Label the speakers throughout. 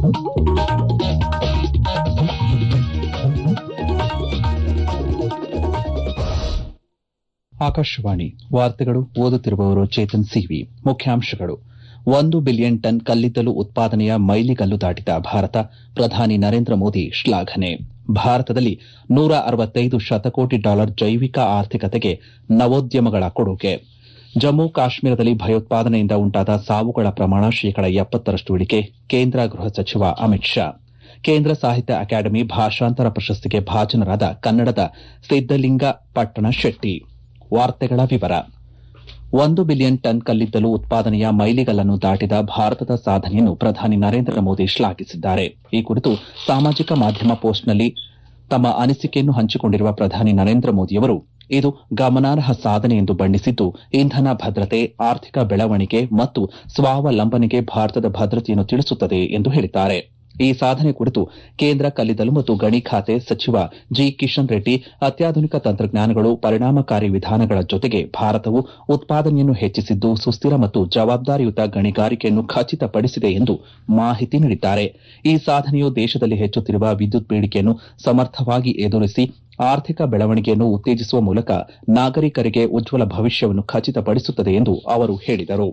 Speaker 1: ಆಕಾಶವಾಣಿ ವಾರ್ತೆಗಳು ಓದುತ್ತಿರುವವರು ಚೇತನ್ ಸಿವಿ ಮುಖ್ಯಾಂಶಗಳು ಒಂದು ಬಿಲಿಯನ್ ಟನ್ ಕಲ್ಲಿದ್ದಲು ಉತ್ಪಾದನೆಯ ಮೈಲಿಗಲ್ಲು ದಾಟಿದ ಭಾರತ ಪ್ರಧಾನಿ ನರೇಂದ್ರ ಮೋದಿ ಶ್ಲಾಘನೆ ಭಾರತದಲ್ಲಿ ನೂರ ಅರವತ್ತೈದು ಶತಕೋಟಿ ಡಾಲರ್ ಜೈವಿಕ ಆರ್ಥಿಕತೆಗೆ ನವೋದ್ಯಮಗಳ ಕೊಡುಗೆ ಜಮ್ಮು ಕಾಶ್ಮೀರದಲ್ಲಿ ಭಯೋತ್ಪಾದನೆಯಿಂದ ಉಂಟಾದ ಸಾವುಗಳ ಪ್ರಮಾಣ ಶೇಕಡ ಎಪ್ಪತ್ತರಷ್ಟು ಇಳಿಕೆ ಕೇಂದ್ರ ಗೃಹ ಸಚಿವ ಅಮಿತ್ ಶಾ ಕೇಂದ್ರ ಸಾಹಿತ್ಯ ಅಕಾಡೆಮಿ ಭಾಷಾಂತರ ಪ್ರಶಸ್ತಿಗೆ ಭಾಜನರಾದ ಕನ್ನಡದ ಸಿದ್ದಲಿಂಗ ಪಟ್ಟಣ ಶೆಟ್ಟಿ ವಾರ್ತೆಗಳ ವಿವರ ಒಂದು ಬಿಲಿಯನ್ ಟನ್ ಕಲ್ಲಿದ್ದಲು ಉತ್ಪಾದನೆಯ ಮೈಲಿಗಲ್ಲನ್ನು ದಾಟಿದ ಭಾರತದ ಸಾಧನೆಯನ್ನು ಪ್ರಧಾನಿ ನರೇಂದ್ರ ಮೋದಿ ಶ್ಲಾಘಿಸಿದ್ದಾರೆ ಈ ಕುರಿತು ಸಾಮಾಜಿಕ ಮಾಧ್ಯಮ ಪೋಸ್ಟ್ನಲ್ಲಿ ತಮ್ಮ ಅನಿಸಿಕೆಯನ್ನು ಹಂಚಿಕೊಂಡಿರುವ ಪ್ರಧಾನಿ ನರೇಂದ್ರ ಮೋದಿಯವರು ಇದು ಗಮನಾರ್ಹ ಸಾಧನೆ ಎಂದು ಬಣ್ಣಿಸಿದ್ದು ಇಂಧನ ಭದ್ರತೆ ಆರ್ಥಿಕ ಬೆಳವಣಿಗೆ ಮತ್ತು ಸ್ವಾವಲಂಬನೆಗೆ ಭಾರತದ ಭದ್ರತೆಯನ್ನು ತಿಳಿಸುತ್ತದೆ ಎಂದು ಹೇಳಿದ್ದಾರೆ ಈ ಸಾಧನೆ ಕುರಿತು ಕೇಂದ್ರ ಕಲ್ಲಿದ್ದಲು ಮತ್ತು ಗಣಿ ಖಾತೆ ಸಚಿವ ಜಿ ಕಿಶನ್ ರೆಡ್ಡಿ ಅತ್ಯಾಧುನಿಕ ತಂತ್ರಜ್ಞಾನಗಳು ಪರಿಣಾಮಕಾರಿ ವಿಧಾನಗಳ ಜೊತೆಗೆ ಭಾರತವು ಉತ್ಪಾದನೆಯನ್ನು ಹೆಚ್ಚಿಸಿದ್ದು ಸುಸ್ಥಿರ ಮತ್ತು ಜವಾಬ್ದಾರಿಯುತ ಗಣಿಗಾರಿಕೆಯನ್ನು ಖಚಿತಪಡಿಸಿದೆ ಎಂದು ಮಾಹಿತಿ ನೀಡಿದ್ದಾರೆ ಈ ಸಾಧನೆಯು ದೇಶದಲ್ಲಿ ಹೆಚ್ಚುತ್ತಿರುವ ವಿದ್ಯುತ್ ಬೇಡಿಕೆಯನ್ನು ಸಮರ್ಥವಾಗಿ ಎದುರಿಸಿ ಆರ್ಥಿಕ ಬೆಳವಣಿಗೆಯನ್ನು ಉತ್ತೇಜಿಸುವ ಮೂಲಕ ನಾಗರಿಕರಿಗೆ ಉಜ್ವಲ ಭವಿಷ್ಯವನ್ನು ಖಚಿತಪಡಿಸುತ್ತದೆ ಎಂದು ಅವರು ಹೇಳಿದರು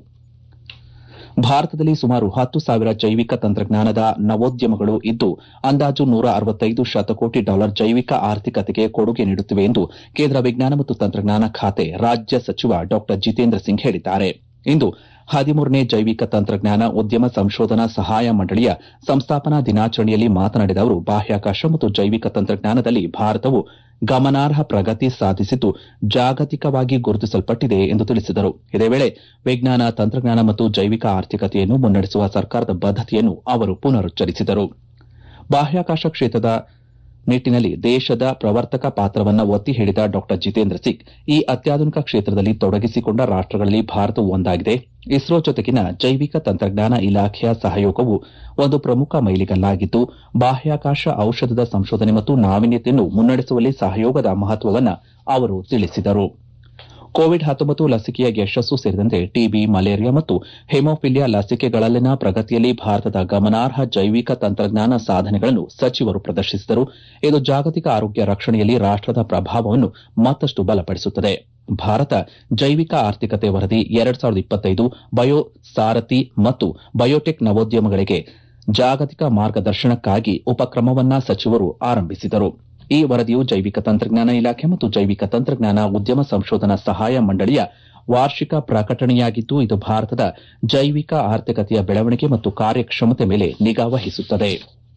Speaker 1: ಭಾರತದಲ್ಲಿ ಸುಮಾರು ಹತ್ತು ಸಾವಿರ ಜೈವಿಕ ತಂತ್ರಜ್ಞಾನದ ನವೋದ್ಯಮಗಳು ಇದ್ದು ಅಂದಾಜು ನೂರ ಅರವತ್ತೈದು ಶತಕೋಟಿ ಡಾಲರ್ ಜೈವಿಕ ಆರ್ಥಿಕತೆಗೆ ಕೊಡುಗೆ ನೀಡುತ್ತಿವೆ ಎಂದು ಕೇಂದ್ರ ವಿಜ್ಞಾನ ಮತ್ತು ತಂತ್ರಜ್ಞಾನ ಖಾತೆ ರಾಜ್ಯ ಸಚಿವ ಡಾ ಜಿತೇಂದ್ರ ಸಿಂಗ್ ಹೇಳಿದ್ದಾರೆ ಇಂದು ಹದಿಮೂರನೇ ಜೈವಿಕ ತಂತ್ರಜ್ಞಾನ ಉದ್ಯಮ ಸಂಶೋಧನಾ ಸಹಾಯ ಮಂಡಳಿಯ ಸಂಸ್ಥಾಪನಾ ದಿನಾಚರಣೆಯಲ್ಲಿ ಮಾತನಾಡಿದ ಅವರು ಬಾಹ್ಯಾಕಾಶ ಮತ್ತು ಜೈವಿಕ ತಂತ್ರಜ್ಞಾನದಲ್ಲಿ ಭಾರತವು ಗಮನಾರ್ಹ ಪ್ರಗತಿ ಸಾಧಿಸಿದ್ದು ಜಾಗತಿಕವಾಗಿ ಗುರುತಿಸಲ್ಪಟ್ಟಿದೆ ಎಂದು ತಿಳಿಸಿದರು ಇದೇ ವೇಳೆ ವಿಜ್ಞಾನ ತಂತ್ರಜ್ಞಾನ ಮತ್ತು ಜೈವಿಕ ಆರ್ಥಿಕತೆಯನ್ನು ಮುನ್ನಡೆಸುವ ಸರ್ಕಾರದ ಬದ್ದತೆಯನ್ನು ಅವರು ಪುನರುಚ್ಚರಿಸಿದರು ಬಾಹ್ಯಾಕಾಶ ಕ್ಷೇತ್ರದ ನಿಟ್ಟಿನಲ್ಲಿ ದೇಶದ ಪ್ರವರ್ತಕ ಪಾತ್ರವನ್ನು ಒತ್ತಿ ಹೇಳಿದ ಡಾ ಜಿತೇಂದ್ರ ಸಿಂಗ್ ಈ ಅತ್ಯಾಧುನಿಕ ಕ್ಷೇತ್ರದಲ್ಲಿ ತೊಡಗಿಸಿಕೊಂಡ ರಾಷ್ಟಗಳಲ್ಲಿ ಭಾರತವು ಒಂದಾಗಿದೆ ಇಸ್ರೋ ಜೊತೆಗಿನ ಜೈವಿಕ ತಂತ್ರಜ್ಞಾನ ಇಲಾಖೆಯ ಸಹಯೋಗವು ಒಂದು ಪ್ರಮುಖ ಮೈಲಿಗಲ್ಲಾಗಿದ್ದು ಬಾಹ್ಯಾಕಾಶ ಔಷಧದ ಸಂಶೋಧನೆ ಮತ್ತು ನಾವೀನ್ಯತೆಯನ್ನು ಮುನ್ನಡೆಸುವಲ್ಲಿ ಸಹಯೋಗದ ಮಹತ್ವವನ್ನು ಅವರು ತಿಳಿಸಿದರು ಕೋವಿಡ್ ಹತ್ತೊಂಬತ್ತು ಲಸಿಕೆಯ ಯಶಸ್ಸು ಸೇರಿದಂತೆ ಟಿಬಿ ಮಲೇರಿಯಾ ಮತ್ತು ಹೆಮೋಫಿಲಿಯಾ ಲಸಿಕೆಗಳಲ್ಲಿನ ಪ್ರಗತಿಯಲ್ಲಿ ಭಾರತದ ಗಮನಾರ್ಹ ಜೈವಿಕ ತಂತ್ರಜ್ಞಾನ ಸಾಧನೆಗಳನ್ನು ಸಚಿವರು ಪ್ರದರ್ಶಿಸಿದರು ಇದು ಜಾಗತಿಕ ಆರೋಗ್ಯ ರಕ್ಷಣೆಯಲ್ಲಿ ರಾಷ್ಟದ ಪ್ರಭಾವವನ್ನು ಮತ್ತಷ್ಟು ಬಲಪಡಿಸುತ್ತದೆ ಭಾರತ ಜೈವಿಕ ಆರ್ಥಿಕತೆ ವರದಿ ಎರಡ್ ಸಾವಿರದ ಇಪ್ಪತ್ತೈದು ಬಯೋ ಸಾರಥಿ ಮತ್ತು ಬಯೋಟೆಕ್ ನವೋದ್ಯಮಗಳಿಗೆ ಜಾಗತಿಕ ಮಾರ್ಗದರ್ಶನಕ್ಕಾಗಿ ಉಪಕ್ರಮವನ್ನ ಸಚಿವರು ಆರಂಭಿಸಿದರು ಈ ವರದಿಯು ಜೈವಿಕ ತಂತ್ರಜ್ಞಾನ ಇಲಾಖೆ ಮತ್ತು ಜೈವಿಕ ತಂತ್ರಜ್ಞಾನ ಉದ್ಯಮ ಸಂಶೋಧನಾ ಸಹಾಯ ಮಂಡಳಿಯ ವಾರ್ಷಿಕ ಪ್ರಕಟಣೆಯಾಗಿದ್ದು ಇದು ಭಾರತದ ಜೈವಿಕ ಆರ್ಥಿಕತೆಯ ಬೆಳವಣಿಗೆ ಮತ್ತು ಕಾರ್ಯಕ್ಷಮತೆ ಮೇಲೆ ನಿಗಾ ವಹಿಸುತ್ತದೆ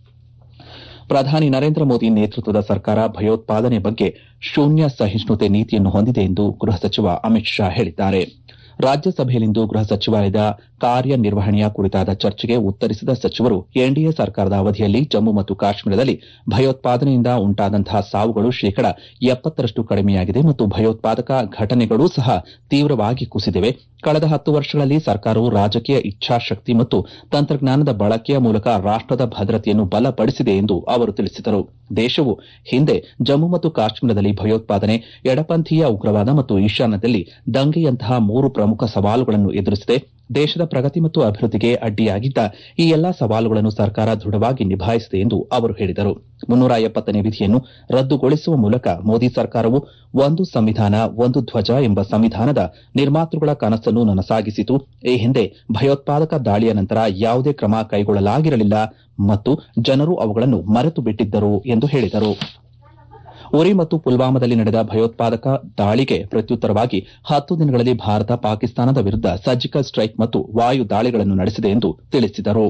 Speaker 1: ಪ್ರಧಾನಿ ನರೇಂದ್ರ ಮೋದಿ ನೇತೃತ್ವದ ಸರ್ಕಾರ ಭಯೋತ್ಪಾದನೆ ಬಗ್ಗೆ ಶೂನ್ಯ ಸಹಿಷ್ಣುತೆ ನೀತಿಯನ್ನು ಹೊಂದಿದೆ ಎಂದು ಗೃಹ ಸಚಿವ ಅಮಿತ್ ಶಾ ಹೇಳಿದ್ದಾರೆ ರಾಜ್ಯಸಭೆಯಲ್ಲಿಂದು ಗೃಹ ಸಚಿವಾಲಯದ ಕಾರ್ಯನಿರ್ವಹಣೆಯ ಕುರಿತಾದ ಚರ್ಚೆಗೆ ಉತ್ತರಿಸಿದ ಸಚಿವರು ಎನ್ಡಿಎ ಸರ್ಕಾರದ ಅವಧಿಯಲ್ಲಿ ಜಮ್ಮು ಮತ್ತು ಕಾಶ್ಮೀರದಲ್ಲಿ ಭಯೋತ್ಪಾದನೆಯಿಂದ ಉಂಟಾದಂತಹ ಸಾವುಗಳು ಶೇಕಡ ಎಪ್ಪತ್ತರಷ್ಟು ಕಡಿಮೆಯಾಗಿದೆ ಮತ್ತು ಭಯೋತ್ಪಾದಕ ಘಟನೆಗಳೂ ಸಹ ತೀವ್ರವಾಗಿ ಕುಸಿದಿವೆ ಕಳೆದ ಹತ್ತು ವರ್ಷಗಳಲ್ಲಿ ಸರ್ಕಾರವು ರಾಜಕೀಯ ಇಚ್ಛಾಶಕ್ತಿ ಮತ್ತು ತಂತ್ರಜ್ಞಾನದ ಬಳಕೆಯ ಮೂಲಕ ರಾಷ್ಟದ ಭದ್ರತೆಯನ್ನು ಬಲಪಡಿಸಿದೆ ಎಂದು ಅವರು ತಿಳಿಸಿದರು ದೇಶವು ಹಿಂದೆ ಜಮ್ಮು ಮತ್ತು ಕಾಶ್ಮೀರದಲ್ಲಿ ಭಯೋತ್ಪಾದನೆ ಎಡಪಂಥೀಯ ಉಗ್ರವಾದ ಮತ್ತು ಈಶಾನ್ಯದಲ್ಲಿ ದಂಗೆಯಂತಹ ಮೂರು ಪ್ರಮುಖ ಸವಾಲುಗಳನ್ನು ಎದುರಿಸಿದೆ ದೇಶದ ಪ್ರಗತಿ ಮತ್ತು ಅಭಿವೃದ್ಧಿಗೆ ಅಡ್ಡಿಯಾಗಿದ್ದ ಈ ಎಲ್ಲಾ ಸವಾಲುಗಳನ್ನು ಸರ್ಕಾರ ದೃಢವಾಗಿ ನಿಭಾಯಿಸಿದೆ ಎಂದು ಅವರು ಹೇಳಿದರು ಮುನ್ನೂರ ಎಪ್ಪತ್ತನೇ ವಿಧಿಯನ್ನು ರದ್ದುಗೊಳಿಸುವ ಮೂಲಕ ಮೋದಿ ಸರ್ಕಾರವು ಒಂದು ಸಂವಿಧಾನ ಒಂದು ಧ್ವಜ ಎಂಬ ಸಂವಿಧಾನದ ನಿರ್ಮಾತೃಗಳ ಕನಸನ್ನು ನನಸಾಗಿಸಿತು ಈ ಹಿಂದೆ ಭಯೋತ್ಪಾದಕ ದಾಳಿಯ ನಂತರ ಯಾವುದೇ ಕ್ರಮ ಕೈಗೊಳ್ಳಲಾಗಿರಲಿಲ್ಲ ಮತ್ತು ಜನರು ಅವುಗಳನ್ನು ಮರೆತು ಬಿಟ್ಟಿದ್ದರು ಎಂದು ಹೇಳಿದರು ಉರಿ ಮತ್ತು ಪುಲ್ವಾಮಾದಲ್ಲಿ ನಡೆದ ಭಯೋತ್ಪಾದಕ ದಾಳಿಗೆ ಪ್ರತ್ಯುತ್ತರವಾಗಿ ಹತ್ತು ದಿನಗಳಲ್ಲಿ ಭಾರತ ಪಾಕಿಸ್ತಾನದ ವಿರುದ್ದ ಸರ್ಜಿಕಲ್ ಸ್ಟ್ರೈಕ್ ಮತ್ತು ವಾಯು ದಾಳಿಗಳನ್ನು ನಡೆಸಿದೆ ಎಂದು ತಿಳಿಸಿದರು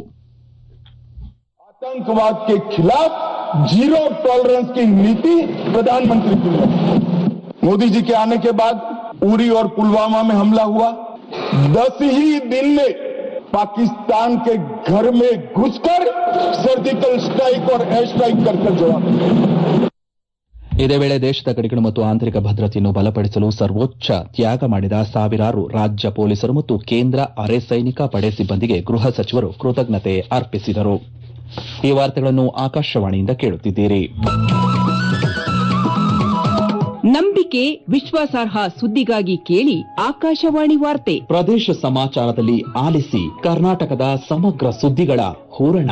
Speaker 2: आतंकवाद के खिलाफ जीरो टॉलरेंस की नीति प्रधानमंत्री की है मोदी जी के आने के बाद उरी और पुलवामा में हमला हुआ दस ही दिन में पाकिस्तान के घर में घुसकर सर्जिकल स्ट्राइक और एयर स्ट्राइक कर कर जवाब दिया
Speaker 1: ಇದೇ ವೇಳೆ ದೇಶದ ಗಡಿಗಳು ಮತ್ತು ಆಂತರಿಕ ಭದ್ರತೆಯನ್ನು ಬಲಪಡಿಸಲು ಸರ್ವೋಚ್ಚ ತ್ಯಾಗ ಮಾಡಿದ ಸಾವಿರಾರು ರಾಜ್ಯ ಪೊಲೀಸರು ಮತ್ತು ಕೇಂದ್ರ ಅರೆ ಸೈನಿಕ ಪಡೆ ಸಿಬ್ಬಂದಿಗೆ ಗೃಹ ಸಚಿವರು ಕೃತಜ್ಞತೆ ಅರ್ಪಿಸಿದರು ಈ ವಾರ್ತೆಗಳನ್ನು ಆಕಾಶವಾಣಿಯಿಂದ ಕೇಳುತ್ತಿದ್ದೀರಿ
Speaker 3: ನಂಬಿಕೆ ವಿಶ್ವಾಸಾರ್ಹ ಸುದ್ದಿಗಾಗಿ ಕೇಳಿ ಆಕಾಶವಾಣಿ ವಾರ್ತೆ
Speaker 1: ಪ್ರದೇಶ ಸಮಾಚಾರದಲ್ಲಿ ಆಲಿಸಿ ಕರ್ನಾಟಕದ ಸಮಗ್ರ ಸುದ್ದಿಗಳ ಹೂರಣ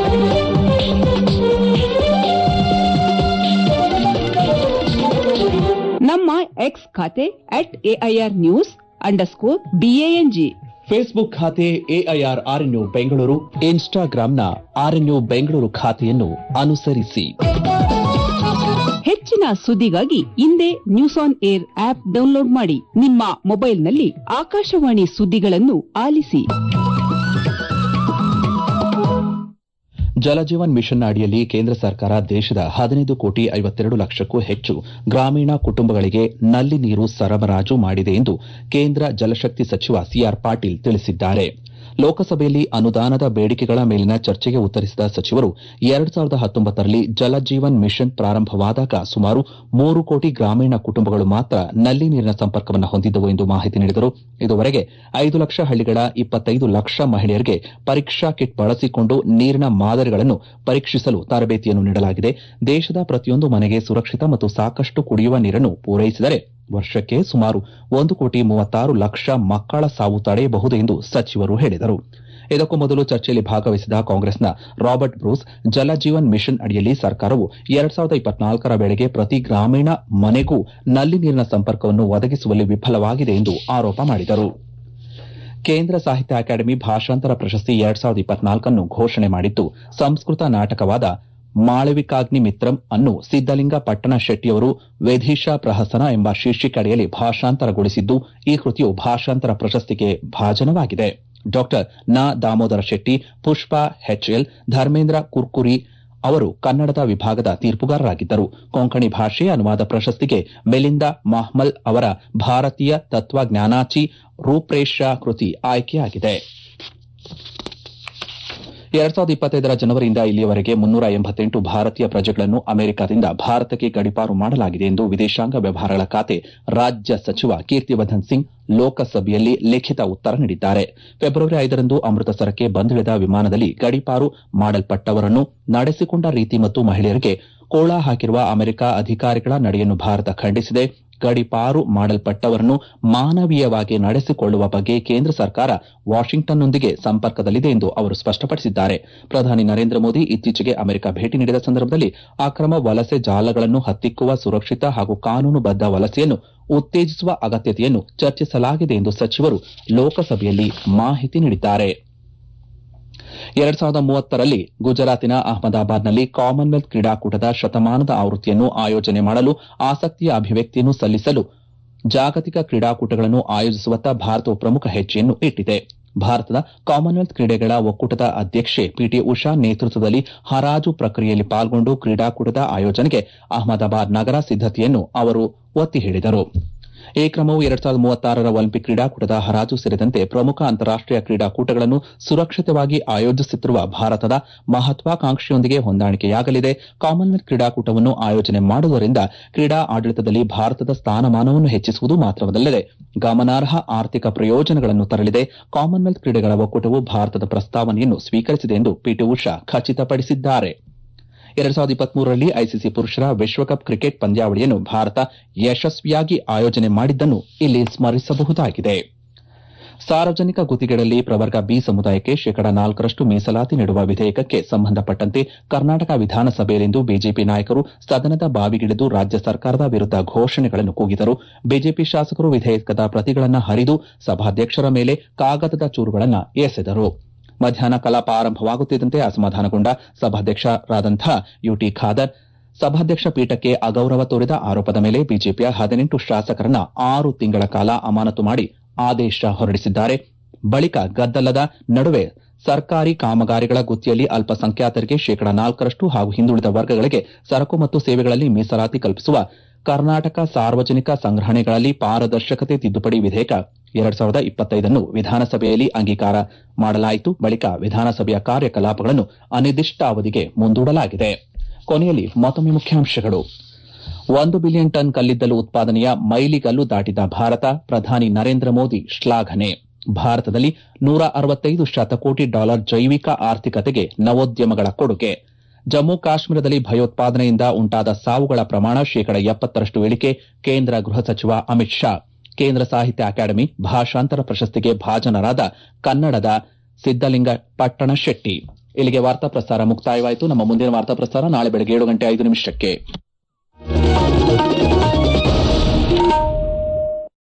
Speaker 3: ನಮ್ಮ ಎಕ್ಸ್ ಖಾತೆ at AIR news underscore BANG
Speaker 1: Facebook ಖಾತೆ ಎಐಆರ್ ಆರ್ಎನ್ಯು ಬೆಂಗಳೂರು ಇನ್ಸ್ಟಾಗ್ರಾಂನ ಆರ್ಎನ್ಯು ಬೆಂಗಳೂರು ಖಾತೆಯನ್ನು ಅನುಸರಿಸಿ
Speaker 3: ಹೆಚ್ಚಿನ ಸುದ್ದಿಗಾಗಿ ಹಿಂದೆ news on air app download ಮಾಡಿ ನಿಮ್ಮ ಮೊಬೈಲ್ನಲ್ಲಿ ಆಕಾಶವಾಣಿ ಸುದ್ದಿಗಳನ್ನು ಆಲಿಸಿ
Speaker 1: ಜಲಜೀವನ್ ಮಿಷನ್ ಅಡಿಯಲ್ಲಿ ಕೇಂದ್ರ ಸರ್ಕಾರ ದೇಶದ ಹದಿನೈದು ಕೋಟಿ ಐವತ್ತೆರಡು ಲಕ್ಷಕ್ಕೂ ಹೆಚ್ಚು ಗ್ರಾಮೀಣ ಕುಟುಂಬಗಳಿಗೆ ನಲ್ಲಿ ನೀರು ಸರಬರಾಜು ಮಾಡಿದೆ ಎಂದು ಕೇಂದ್ರ ಜಲಶಕ್ತಿ ಸಚಿವ ಸಿಆರ್ ಪಾಟೀಲ್ ತಿಳಿಸಿದ್ದಾರೆ ಲೋಕಸಭೆಯಲ್ಲಿ ಅನುದಾನದ ಬೇಡಿಕೆಗಳ ಮೇಲಿನ ಚರ್ಚೆಗೆ ಉತ್ತರಿಸಿದ ಸಚಿವರು ಎರಡು ಸಾವಿರದ ಹತ್ತೊಂಬತ್ತರಲ್ಲಿ ಜಲಜೀವನ್ ಮಿಷನ್ ಪ್ರಾರಂಭವಾದಾಗ ಸುಮಾರು ಮೂರು ಕೋಟಿ ಗ್ರಾಮೀಣ ಕುಟುಂಬಗಳು ಮಾತ್ರ ನಲ್ಲಿ ನೀರಿನ ಸಂಪರ್ಕವನ್ನು ಹೊಂದಿದ್ದವು ಎಂದು ಮಾಹಿತಿ ನೀಡಿದರು ಇದುವರೆಗೆ ಐದು ಲಕ್ಷ ಹಳ್ಳಿಗಳ ಇಪ್ಪತ್ತೈದು ಲಕ್ಷ ಮಹಿಳೆಯರಿಗೆ ಪರೀಕ್ಷಾ ಕಿಟ್ ಬಳಸಿಕೊಂಡು ನೀರಿನ ಮಾದರಿಗಳನ್ನು ಪರೀಕ್ಷಿಸಲು ತರಬೇತಿಯನ್ನು ನೀಡಲಾಗಿದೆ ದೇಶದ ಪ್ರತಿಯೊಂದು ಮನೆಗೆ ಸುರಕ್ಷಿತ ಮತ್ತು ಸಾಕಷ್ಟು ಕುಡಿಯುವ ನೀರನ್ನು ಪೂರೈಸಿದರೆ ವರ್ಷಕ್ಕೆ ಸುಮಾರು ಒಂದು ಕೋಟಿ ಮೂವತ್ತಾರು ಲಕ್ಷ ಮಕ್ಕಳ ಸಾವು ತಡೆಯಬಹುದು ಎಂದು ಸಚಿವರು ಹೇಳಿದರು ಇದಕ್ಕೂ ಮೊದಲು ಚರ್ಚೆಯಲ್ಲಿ ಭಾಗವಹಿಸಿದ ಕಾಂಗ್ರೆಸ್ನ ರಾಬರ್ಟ್ ಬ್ರೂಸ್ ಜಲಜೀವನ್ ಮಿಷನ್ ಅಡಿಯಲ್ಲಿ ಸರ್ಕಾರವು ಎರಡ್ ಸಾವಿರದ ಇಪ್ಪತ್ನಾಲ್ಕರ ವೇಳೆಗೆ ಪ್ರತಿ ಗ್ರಾಮೀಣ ಮನೆಗೂ ನಲ್ಲಿ ನೀರಿನ ಸಂಪರ್ಕವನ್ನು ಒದಗಿಸುವಲ್ಲಿ ವಿಫಲವಾಗಿದೆ ಎಂದು ಆರೋಪ ಮಾಡಿದರು ಕೇಂದ್ರ ಸಾಹಿತ್ಯ ಅಕಾಡೆಮಿ ಭಾಷಾಂತರ ಪ್ರಶಸ್ತಿ ಎರಡ್ ಸಾವಿರದ ಇಪ್ಪತ್ನಾಲ್ಕನ್ನು ಘೋಷಣೆ ಮಾಡಿದ್ದು ಸಂಸ್ಕೃತ ನಾಟಕವಾದ ಮಾಳವಿಕಾಗ್ನಿ ಮಿತ್ರಂ ಅನ್ನು ಸಿದ್ದಲಿಂಗ ಪಟ್ಟಣ ಶೆಟ್ಟಿಯವರು ವೇಧಿಷಾ ಪ್ರಹಸನ ಎಂಬ ಶೀರ್ಷಿಕೆ ಅಡಿಯಲ್ಲಿ ಭಾಷಾಂತರಗೊಳಿಸಿದ್ದು ಈ ಕೃತಿಯು ಭಾಷಾಂತರ ಪ್ರಶಸ್ತಿಗೆ ಭಾಜನವಾಗಿದೆ ಡಾಕ್ಟರ್ ನ ದಾಮೋದರ ಶೆಟ್ಟಿ ಪುಷ್ಪ ಎಚ್ಎಲ್ ಧರ್ಮೇಂದ್ರ ಕುರ್ಕುರಿ ಅವರು ಕನ್ನಡದ ವಿಭಾಗದ ತೀರ್ಪುಗಾರರಾಗಿದ್ದರು ಕೊಂಕಣಿ ಭಾಷೆ ಅನುವಾದ ಪ್ರಶಸ್ತಿಗೆ ಮೆಲಿಂದ ಮಹ್ಮಲ್ ಅವರ ಭಾರತೀಯ ತತ್ವಜ್ಞಾನಾಚಿ ರೂಪ್ರೇಷಾ ಕೃತಿ ಆಯ್ಕೆಯಾಗಿದೆ ಎರಡ್ ಸಾವಿರದ ಇಪ್ಪತ್ತೈದರ ಜನವರಿಯಿಂದ ಇಲ್ಲಿಯವರೆಗೆ ಮುನ್ನೂರ ಎಂಬತ್ತೆಂಟು ಭಾರತೀಯ ಪ್ರಜೆಗಳನ್ನು ಅಮೆರಿಕದಿಂದ ಭಾರತಕ್ಕೆ ಗಡಿಪಾರು ಮಾಡಲಾಗಿದೆ ಎಂದು ವಿದೇಶಾಂಗ ವ್ಯವಹಾರಗಳ ಖಾತೆ ರಾಜ್ಯ ಸಚಿವ ಕೀರ್ತಿವರ್ಧನ್ ಸಿಂಗ್ ಲೋಕಸಭೆಯಲ್ಲಿ ಲಿಖಿತ ಉತ್ತರ ನೀಡಿದ್ದಾರೆ ಫೆಬ್ರವರಿ ಐದರಂದು ಅಮೃತಸರಕ್ಕೆ ಬಂದಿಳಿದ ವಿಮಾನದಲ್ಲಿ ಗಡಿಪಾರು ಮಾಡಲ್ಪಟ್ಟವರನ್ನು ನಡೆಸಿಕೊಂಡ ರೀತಿ ಮತ್ತು ಮಹಿಳೆಯರಿಗೆ ಕೋಳ ಹಾಕಿರುವ ಅಮೆರಿಕ ಅಧಿಕಾರಿಗಳ ನಡೆಯನ್ನು ಭಾರತ ಖಂಡಿಸಿದೆ ಗಡಿಪಾರು ಮಾಡಲ್ಪಟ್ಟವರನ್ನು ಮಾನವೀಯವಾಗಿ ನಡೆಸಿಕೊಳ್ಳುವ ಬಗ್ಗೆ ಕೇಂದ್ರ ಸರ್ಕಾರ ವಾಷಿಂಗ್ಟನ್ನೊಂದಿಗೆ ಸಂಪರ್ಕದಲ್ಲಿದೆ ಎಂದು ಅವರು ಸ್ಪಷ್ಟಪಡಿಸಿದ್ದಾರೆ ಪ್ರಧಾನಿ ನರೇಂದ್ರ ಮೋದಿ ಇತ್ತೀಚೆಗೆ ಅಮೆರಿಕ ಭೇಟಿ ನೀಡಿದ ಸಂದರ್ಭದಲ್ಲಿ ಅಕ್ರಮ ವಲಸೆ ಜಾಲಗಳನ್ನು ಹತ್ತಿಕ್ಕುವ ಸುರಕ್ಷಿತ ಹಾಗೂ ಕಾನೂನುಬದ್ದ ವಲಸೆಯನ್ನು ಉತ್ತೇಜಿಸುವ ಅಗತ್ಯತೆಯನ್ನು ಚರ್ಚಿಸಲಾಗಿದೆ ಎಂದು ಸಚಿವರು ಲೋಕಸಭೆಯಲ್ಲಿ ಮಾಹಿತಿ ನೀಡಿದ್ದಾರೆ ಎರಡ್ ಸಾವಿರದ ಮೂವತ್ತರಲ್ಲಿ ಗುಜರಾತಿನ ಅಹಮದಾಬಾದ್ನಲ್ಲಿ ಕಾಮನ್ವೆಲ್ತ್ ಕ್ರೀಡಾಕೂಟದ ಶತಮಾನದ ಆವೃತ್ತಿಯನ್ನು ಆಯೋಜನೆ ಮಾಡಲು ಆಸಕ್ತಿಯ ಅಭಿವ್ಯಕ್ತಿಯನ್ನು ಸಲ್ಲಿಸಲು ಜಾಗತಿಕ ಕ್ರೀಡಾಕೂಟಗಳನ್ನು ಆಯೋಜಿಸುವತ್ತ ಭಾರತವು ಪ್ರಮುಖ ಹೆಜ್ಜೆಯನ್ನು ಇಟ್ಟಿದೆ ಭಾರತದ ಕಾಮನ್ವೆಲ್ತ್ ಕ್ರೀಡೆಗಳ ಒಕ್ಕೂಟದ ಅಧ್ಯಕ್ಷೆ ಪಿಟಿ ಉಷಾ ನೇತೃತ್ವದಲ್ಲಿ ಹರಾಜು ಪ್ರಕ್ರಿಯೆಯಲ್ಲಿ ಪಾಲ್ಗೊಂಡು ಕ್ರೀಡಾಕೂಟದ ಆಯೋಜನೆಗೆ ಅಹಮದಾಬಾದ್ ನಗರ ಸಿದ್ದತೆಯನ್ನು ಅವರು ಒತ್ತಿ ಹೇಳಿದರು ಈ ಕ್ರಮವು ಎರಡ್ ಸಾವಿರದ ಮೂವತ್ತಾರರ ಒಲಿಂಪಿಕ್ ಕ್ರೀಡಾಕೂಟದ ಹರಾಜು ಸೇರಿದಂತೆ ಪ್ರಮುಖ ಅಂತಾರಾಷ್ಟೀಯ ಕ್ರೀಡಾಕೂಟಗಳನ್ನು ಸುರಕ್ಷಿತವಾಗಿ ಆಯೋಜಿಸುತ್ತಿರುವ ಭಾರತದ ಮಹತ್ವಾಕಾಂಕ್ಷೆಯೊಂದಿಗೆ ಹೊಂದಾಣಿಕೆಯಾಗಲಿದೆ ಕಾಮನ್ವೆಲ್ತ್ ಕ್ರೀಡಾಕೂಟವನ್ನು ಆಯೋಜನೆ ಮಾಡುವುದರಿಂದ ಕ್ರೀಡಾ ಆಡಳಿತದಲ್ಲಿ ಭಾರತದ ಸ್ಥಾನಮಾನವನ್ನು ಹೆಚ್ಚಿಸುವುದು ಮಾತ್ರವಲ್ಲದೆ ಗಮನಾರ್ಹ ಆರ್ಥಿಕ ಪ್ರಯೋಜನಗಳನ್ನು ತರಲಿದೆ ಕಾಮನ್ವೆಲ್ತ್ ಕ್ರೀಡೆಗಳ ಒಕ್ಕೂಟವು ಭಾರತದ ಪ್ರಸ್ತಾವನೆಯನ್ನು ಸ್ವೀಕರಿಸಿದೆ ಎಂದು ಪಿಟಿ ಉಷಾ ಖಚಿತಪಡಿಸಿದ್ದಾರೆ ಎರಡ್ ಸಾವಿರದ ಇಪ್ಪತ್ಮೂರರಲ್ಲಿ ಐಸಿಸಿ ಪುರುಷರ ವಿಶ್ವಕಪ್ ಕ್ರಿಕೆಟ್ ಪಂದ್ಯಾವಳಿಯನ್ನು ಭಾರತ ಯಶಸ್ವಿಯಾಗಿ ಆಯೋಜನೆ ಮಾಡಿದ್ದನ್ನು ಇಲ್ಲಿ ಸ್ಮರಿಸಬಹುದಾಗಿದೆ ಸಾರ್ವಜನಿಕ ಗುತ್ತಿಗೆಗಳಲ್ಲಿ ಪ್ರವರ್ಗ ಬಿ ಸಮುದಾಯಕ್ಕೆ ಶೇಕಡ ನಾಲ್ಕರಷ್ಟು ಮೀಸಲಾತಿ ನೀಡುವ ವಿಧೇಯಕಕ್ಕೆ ಸಂಬಂಧಪಟ್ಟಂತೆ ಕರ್ನಾಟಕ ವಿಧಾನಸಭೆಯಲ್ಲಿಂದು ಬಿಜೆಪಿ ನಾಯಕರು ಸದನದ ಬಾವಿಗಿಳಿದು ರಾಜ್ಯ ಸರ್ಕಾರದ ವಿರುದ್ದ ಘೋಷಣೆಗಳನ್ನು ಕೂಗಿದರು ಬಿಜೆಪಿ ಶಾಸಕರು ವಿಧೇಯಕದ ಪ್ರತಿಗಳನ್ನು ಹರಿದು ಸಭಾಧ್ಯಕ್ಷರ ಮೇಲೆ ಕಾಗದದ ಚೂರುಗಳನ್ನು ಎಸೆದರು ಮಧ್ಯಾಹ್ನ ಕಲಾಪ ಆರಂಭವಾಗುತ್ತಿದ್ದಂತೆ ಅಸಮಾಧಾನಗೊಂಡ ಸಭಾಧ್ಯಕ್ಷರಾದಂಥ ಯುಟಿ ಖಾದರ್ ಸಭಾಧ್ಯಕ್ಷ ಪೀಠಕ್ಕೆ ಅಗೌರವ ತೋರಿದ ಆರೋಪದ ಮೇಲೆ ಬಿಜೆಪಿಯ ಹದಿನೆಂಟು ಶಾಸಕರನ್ನ ಆರು ತಿಂಗಳ ಕಾಲ ಅಮಾನತು ಮಾಡಿ ಆದೇಶ ಹೊರಡಿಸಿದ್ದಾರೆ ಬಳಿಕ ಗದ್ದಲದ ನಡುವೆ ಸರ್ಕಾರಿ ಕಾಮಗಾರಿಗಳ ಗುತ್ತಿಯಲ್ಲಿ ಅಲ್ಪಸಂಖ್ಯಾತರಿಗೆ ಶೇಕಡ ನಾಲ್ಕರಷ್ಟು ಹಾಗೂ ಹಿಂದುಳಿದ ವರ್ಗಗಳಿಗೆ ಸರಕು ಮತ್ತು ಸೇವೆಗಳಲ್ಲಿ ಮೀಸಲಾತಿ ಕಲ್ಪಿಸುವ ಕರ್ನಾಟಕ ಸಾರ್ವಜನಿಕ ಸಂಗ್ರಹಣೆಗಳಲ್ಲಿ ಪಾರದರ್ಶಕತೆ ತಿದ್ದುಪಡಿ ವಿಧೇಯಕ ಎರಡ್ ಸಾವಿರದ ಇಪ್ಪತ್ತೈದನ್ನು ವಿಧಾನಸಭೆಯಲ್ಲಿ ಅಂಗೀಕಾರ ಮಾಡಲಾಯಿತು ಬಳಿಕ ವಿಧಾನಸಭೆಯ ಕಾರ್ಯಕಲಾಪಗಳನ್ನು ಅನಿರ್ದಿಷ್ಟಾವಧಿಗೆ ಮುಂದೂಡಲಾಗಿದೆ ಕೊನೆಯಲ್ಲಿ ಮತ್ತೊಮ್ಮೆ ಮುಖ್ಯಾಂಶಗಳು ಒಂದು ಬಿಲಿಯನ್ ಟನ್ ಕಲ್ಲಿದ್ದಲು ಉತ್ಪಾದನೆಯ ಮೈಲಿಗಲ್ಲು ದಾಟಿದ ಭಾರತ ಪ್ರಧಾನಿ ನರೇಂದ್ರ ಮೋದಿ ಶ್ಲಾಘನೆ ಭಾರತದಲ್ಲಿ ನೂರ ಅರವತ್ತೈದು ಶತಕೋಟಿ ಡಾಲರ್ ಜೈವಿಕ ಆರ್ಥಿಕತೆಗೆ ನವೋದ್ಯಮಗಳ ಕೊಡುಗೆ ಜಮ್ಮು ಕಾಶ್ಮೀರದಲ್ಲಿ ಭಯೋತ್ಪಾದನೆಯಿಂದ ಉಂಟಾದ ಸಾವುಗಳ ಪ್ರಮಾಣ ಶೇಕಡ ಎಪ್ಪತ್ತರಷ್ಟು ಇಳಿಕೆ ಕೇಂದ್ರ ಗೃಹ ಸಚಿವ ಅಮಿತ್ ಶಾ ಕೇಂದ್ರ ಸಾಹಿತ್ಯ ಅಕಾಡೆಮಿ ಭಾಷಾಂತರ ಪ್ರಶಸ್ತಿಗೆ ಭಾಜನರಾದ ಕನ್ನಡದ ಸಿದ್ದಲಿಂಗ ಪಟ್ಟಣ ಶೆಟ್ಟಿ ಇಲ್ಲಿಗೆ ವಾರ್ತಾ ಪ್ರಸಾರ ಮುಕ್ತಾಯವಾಯಿತು ನಮ್ಮ ಮುಂದಿನ ವಾರ್ತಾ ಪ್ರಸಾರ ನಾಳೆ ಬೆಳಗ್ಗೆ ಏಳು ಗಂಟೆ ಐದು ನಿಮಿಷಕ್ಕೆ